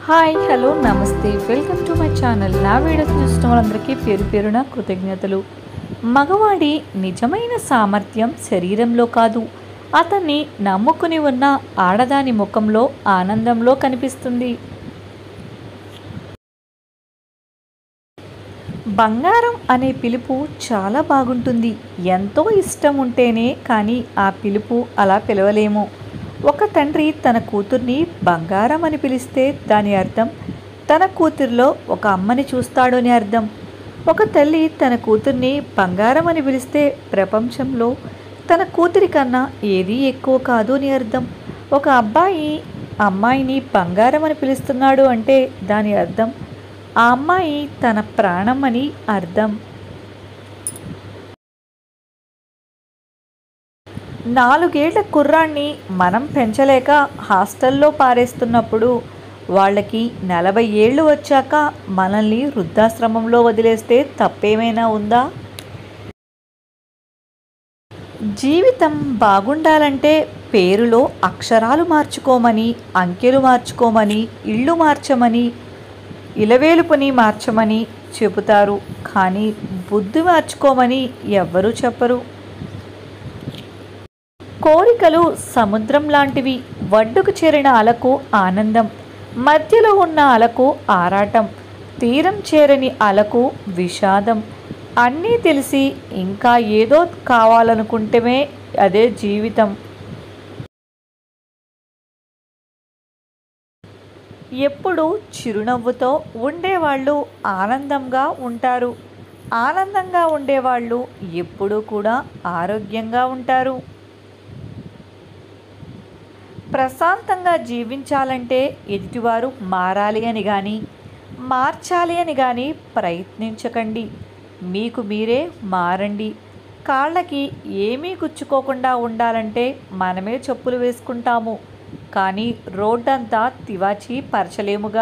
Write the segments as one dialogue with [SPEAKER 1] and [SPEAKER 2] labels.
[SPEAKER 1] hi hello namaste welcome to my channel నా videos చూసిన వాళ్ళందరికీ పేరు పేరున కృతజ్ఞతలు మగవాడి నిజమైన సామర్థ్యం శరీరంలో కాదు అతన్ని నమ్ముకుని ఉన్న ఆడదాని ముఖంలో ఆనందంలో కనిపిస్తుంది బంగారం అనే పిలుపు చాలా బాగుంటుంది ఎంతో ఇష్టం ఉంటేనే కానీ ఆ పిలుపు అలా పిలవలేము ఒక తండ్రి తన కూతుర్ని బంగారం అని పిలిస్తే దాని అర్థం తన కూతుర్లో ఒక అమ్మని చూస్తాడు అని అర్థం ఒక తల్లి తన కూతుర్ని బంగారం అని పిలిస్తే ప్రపంచంలో తన కూతురి కన్నా ఏదీ ఎక్కువ కాదు అని అర్థం ఒక అబ్బాయి అమ్మాయిని బంగారం అని పిలుస్తున్నాడు అంటే దాని అర్థం ఆ అమ్మాయి తన ప్రాణం అని అర్థం నాలుగేళ్ల కుర్రాన్ని మనం పెంచలేక హాస్టల్లో పారేస్తున్నప్పుడు వాళ్ళకి నలభై ఏళ్ళు వచ్చాక మనల్ని వృద్ధాశ్రమంలో వదిలేస్తే తప్పేమైనా ఉందా జీవితం బాగుండాలంటే పేరులో అక్షరాలు మార్చుకోమని అంకెలు మార్చుకోమని ఇళ్ళు మార్చమని ఇలవేలుపుని మార్చమని చెబుతారు కానీ బుద్ధి మార్చుకోమని ఎవ్వరూ చెప్పరు కోరికలు సముద్రం లాంటివి వడ్డుకు చేరిన అలకు ఆనందం మధ్యలో ఉన్న అలకు ఆరాటం తీరం చేరని అలకు విషాదం అన్నీ తెలిసి ఇంకా ఏదో కావాలనుకుంటమే అదే జీవితం ఎప్పుడు చిరునవ్వుతో ఉండేవాళ్ళు ఆనందంగా ఉంటారు ఆనందంగా ఉండేవాళ్ళు ఎప్పుడూ కూడా ఆరోగ్యంగా ఉంటారు ప్రశాంతంగా జీవించాలంటే ఎదుటివారు మారాలి అని కానీ మార్చాలి అని కానీ ప్రయత్నించకండి మీకు మీరే మారండి కాళ్ళకి ఏమీ గుచ్చుకోకుండా ఉండాలంటే మనమే చెప్పులు వేసుకుంటాము కానీ రోడ్డంతా తివాచి పరచలేముగా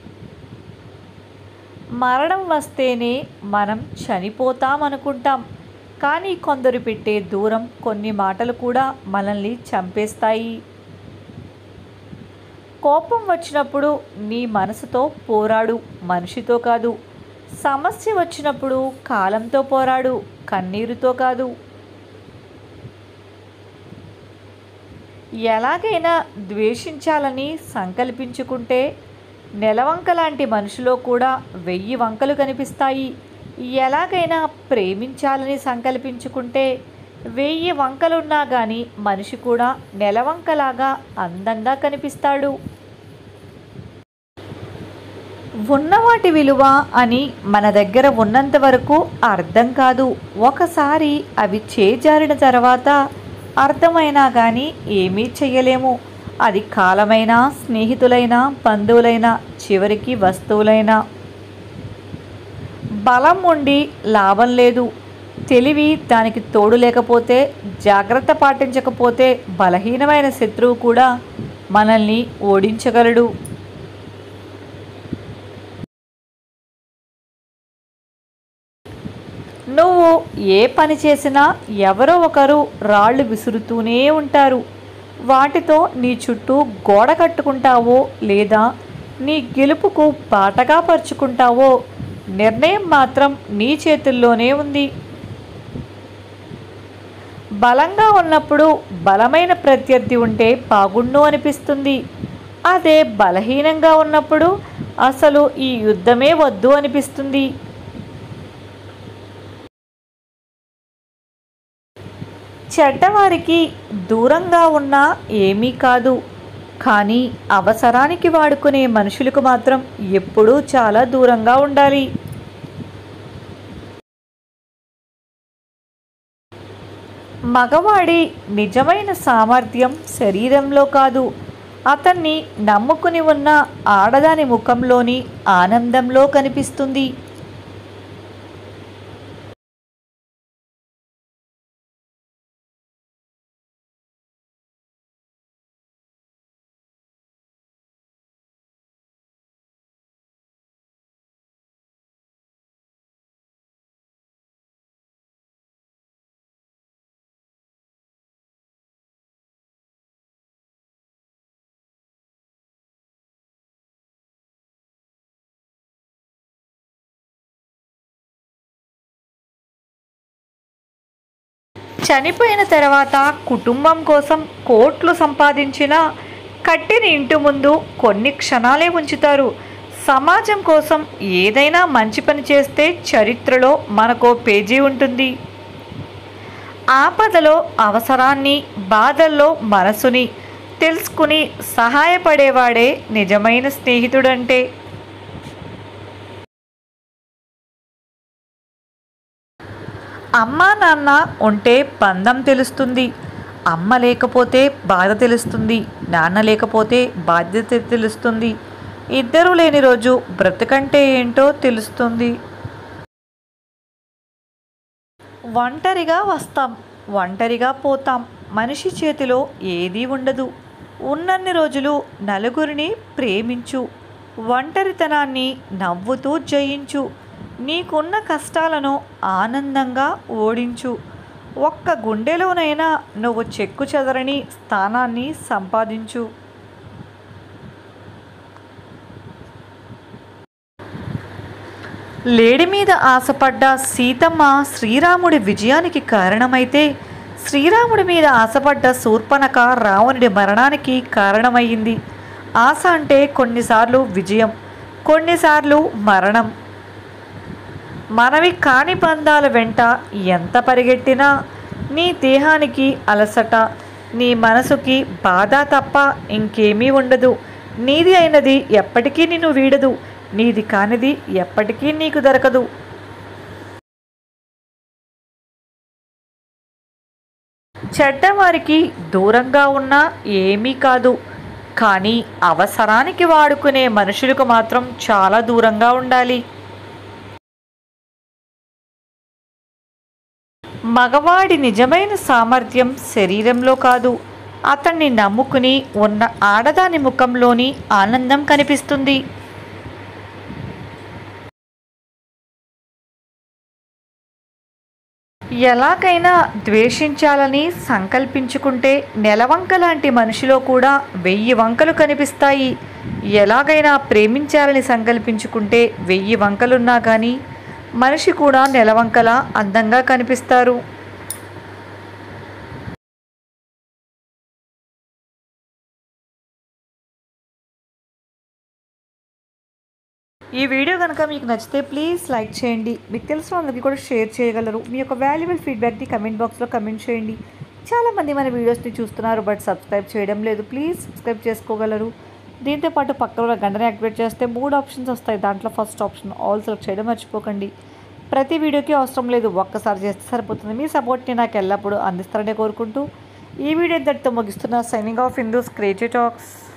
[SPEAKER 1] మరణం వస్తేనే మనం చనిపోతామనుకుంటాం కానీ కొందరు పెట్టే దూరం కొన్ని మాటలు కూడా మనల్ని చంపేస్తాయి కోపం వచ్చినప్పుడు నీ మనసుతో పోరాడు మనిషితో కాదు సమస్య వచ్చినప్పుడు కాలంతో పోరాడు కన్నీరుతో కాదు ఎలాగైనా ద్వేషించాలని సంకల్పించుకుంటే నెలవంక లాంటి మనిషిలో కూడా వెయ్యి వంకలు కనిపిస్తాయి ఎలాగైనా ప్రేమించాలని సంకల్పించుకుంటే వెయ్యి వంకలున్నా కానీ మనిషి కూడా నెలవంకలాగా అందంగా కనిపిస్తాడు ఉన్నవాటి విలువ అని మన దగ్గర ఉన్నంత వరకు అర్థం కాదు ఒకసారి అవి చేజారిన తర్వాత అర్థమైనా కానీ ఏమీ చెయ్యలేము అది కాలమైనా స్నేహితులైనా బంధువులైనా చివరికి వస్తువులైనా బలం ఉండి లాభం లేదు తెలివి దానికి తోడు లేకపోతే జాగ్రత్త పాటించకపోతే బలహీనమైన శత్రువు కూడా మనల్ని ఓడించగలడు నువ్వు ఏ పని చేసినా ఎవరో ఒకరు రాళ్ళు విసురుతూనే ఉంటారు వాటితో నీ చుట్టూ గోడ కట్టుకుంటావో లేదా నీ గెలుపుకు బాటగా పరుచుకుంటావో నిర్ణయం మాత్రం నీ చేతుల్లోనే ఉంది బలంగా ఉన్నప్పుడు బలమైన ప్రత్యర్థి ఉంటే బాగుండు అనిపిస్తుంది అదే బలహీనంగా ఉన్నప్పుడు అసలు ఈ యుద్ధమే వద్దు అనిపిస్తుంది చెడ్డవారికి దూరంగా ఉన్నా ఏమీ కాదు కానీ అవసరానికి వాడుకునే మనుషులకు మాత్రం ఎప్పుడూ చాలా దూరంగా ఉండాలి మగవాడి నిజమైన సామర్థ్యం శరీరంలో కాదు అతన్ని నమ్ముకుని ఉన్న ఆడదాని ముఖంలోని ఆనందంలో కనిపిస్తుంది చనిపోయిన తర్వాత కుటుంబం కోసం కోట్లు సంపాదించిన కట్టిన ఇంటి ముందు కొన్ని క్షణాలే ఉంచుతారు సమాజం కోసం ఏదైనా మంచి పని చేస్తే చరిత్రలో మనకో పేజీ ఉంటుంది ఆపదలో అవసరాన్ని బాధల్లో మనసుని తెలుసుకుని సహాయపడేవాడే నిజమైన స్నేహితుడంటే అమ్మా నాన్న ఉంటే బంధం తెలుస్తుంది అమ్మ లేకపోతే బాధ తెలుస్తుంది నాన్న లేకపోతే బాధ్యత తెలుస్తుంది ఇద్దరూ లేని రోజు బ్రతుకంటే ఏంటో తెలుస్తుంది ఒంటరిగా వస్తాం ఒంటరిగా పోతాం మనిషి చేతిలో ఏదీ ఉండదు ఉన్నన్ని రోజులు నలుగురిని ప్రేమించు ఒంటరితనాన్ని నవ్వుతూ జయించు నీకున్న కష్టాలను ఆనందంగా ఓడించు ఒక్క గుండెలోనైనా నువ్వు చెక్కు చెదరని స్థానాన్ని సంపాదించు లేడి మీద ఆశపడ్డ సీతమ్మ శ్రీరాముడి విజయానికి కారణమైతే శ్రీరాముడి మీద ఆశపడ్డ శూర్పణక రావణుడి మరణానికి కారణమయ్యింది ఆశ అంటే కొన్నిసార్లు విజయం కొన్నిసార్లు మరణం మనవి కాని బంధాల వెంట ఎంత పరిగెట్టినా నీ దేహానికి అలసట నీ మనసుకి బాధ తప్ప ఇంకేమీ ఉండదు నీది అయినది ఎప్పటికీ నిన్ను వీడదు నీది కానిది ఎప్పటికీ నీకు దొరకదు చెడ్డవారికి దూరంగా ఉన్నా ఏమీ కాదు కానీ అవసరానికి వాడుకునే మనుషులకు మాత్రం చాలా దూరంగా ఉండాలి మగవాడి నిజమైన సామర్థ్యం శరీరంలో కాదు అతన్ని నమ్ముకుని ఉన్న ఆడదాని ముఖంలోని ఆనందం కనిపిస్తుంది ఎలాగైనా ద్వేషించాలని సంకల్పించుకుంటే నెలవంక లాంటి మనిషిలో కూడా వెయ్యి వంకలు కనిపిస్తాయి ఎలాగైనా ప్రేమించాలని సంకల్పించుకుంటే వెయ్యి వంకలున్నా కానీ మనిషి కూడా నెలవంకలా అందంగా కనిపిస్తారు ఈ వీడియో కనుక మీకు నచ్చితే ప్లీజ్ లైక్ చేయండి మీకు తెలిసిన వాళ్ళకి కూడా షేర్ చేయగలరు మీ యొక్క వాల్యుబుల్ ఫీడ్బ్యాక్ని కమెంట్ బాక్స్లో కమెంట్ చేయండి చాలామంది మన వీడియోస్ని చూస్తున్నారు బట్ సబ్స్క్రైబ్ చేయడం లేదు ప్లీజ్ సబ్స్క్రైబ్ చేసుకోగలరు దీంతో పాటు పక్కన ఉన్న గంటని యాక్టివేట్ చేస్తే మూడు ఆప్షన్స్ వస్తాయి దాంట్లో ఫస్ట్ ఆప్షన్ ఆల్ సెలెక్ట్ చేయడం మర్చిపోకండి ప్రతి వీడియోకి అవసరం లేదు ఒక్కసారి చేస్తే సరిపోతుంది మీ సపోర్ట్ని నాకు ఎల్లప్పుడూ అందిస్తారనే కోరుకుంటూ ఈ వీడియో ఇంతటితో ముగిస్తున్న signing off Hindus creative talks